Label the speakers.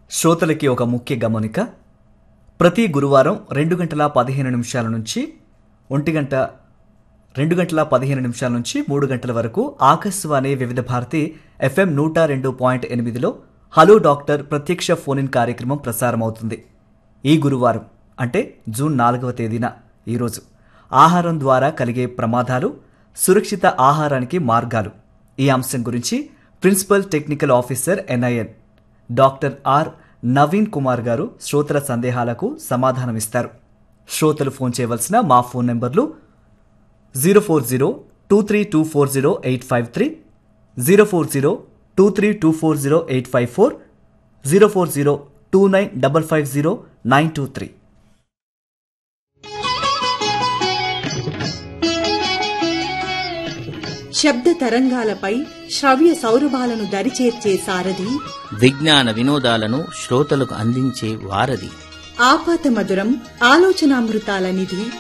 Speaker 1: శ్రోతలకి ఒక ముఖ్య గమనిక ప్రతి గురువారం రెండు గంటల పదిహేను నిమిషాల నుంచి ఒంటి గంట రెండు గంటల పదిహేను నిమిషాల నుంచి మూడు గంటల వరకు ఆకాశవాణి వివిధ భారతి ఎఫ్ఎం నూట రెండు పాయింట్ ఎనిమిదిలో హలో డాక్టర్ ప్రత్యక్ష ఫోన్ ఇన్ కార్యక్రమం ప్రసారమవుతుంది ఈ గురువారం అంటే జూన్ నాలుగవ తేదీన ఈరోజు ఆహారం ద్వారా కలిగే ప్రమాదాలు సురక్షిత ఆహారానికి మార్గాలు ఈ అంశం గురించి principal technical officer NIN doctor R Naveen Kumar garu శ్రోతల సందేహాలకు సమాధానమిస్తారు శ్రోతలు ఫోన్ చేయవలసిన మా ఫోన్ నెంబర్లు zero four zero two three two four zero eight five three zero four zero two three two four zero eight five four zero four zero two nine double five zero nine two three
Speaker 2: శబ్ద తరంగాలపై శ్రవ్య సౌరభాలను దరిచేర్చే సారథి
Speaker 3: విజ్ఞాన వినోదాలను శ్రోతలకు అందించే వారధి
Speaker 2: ఆపాత మధురం ఆలోచనామృతాల నిధి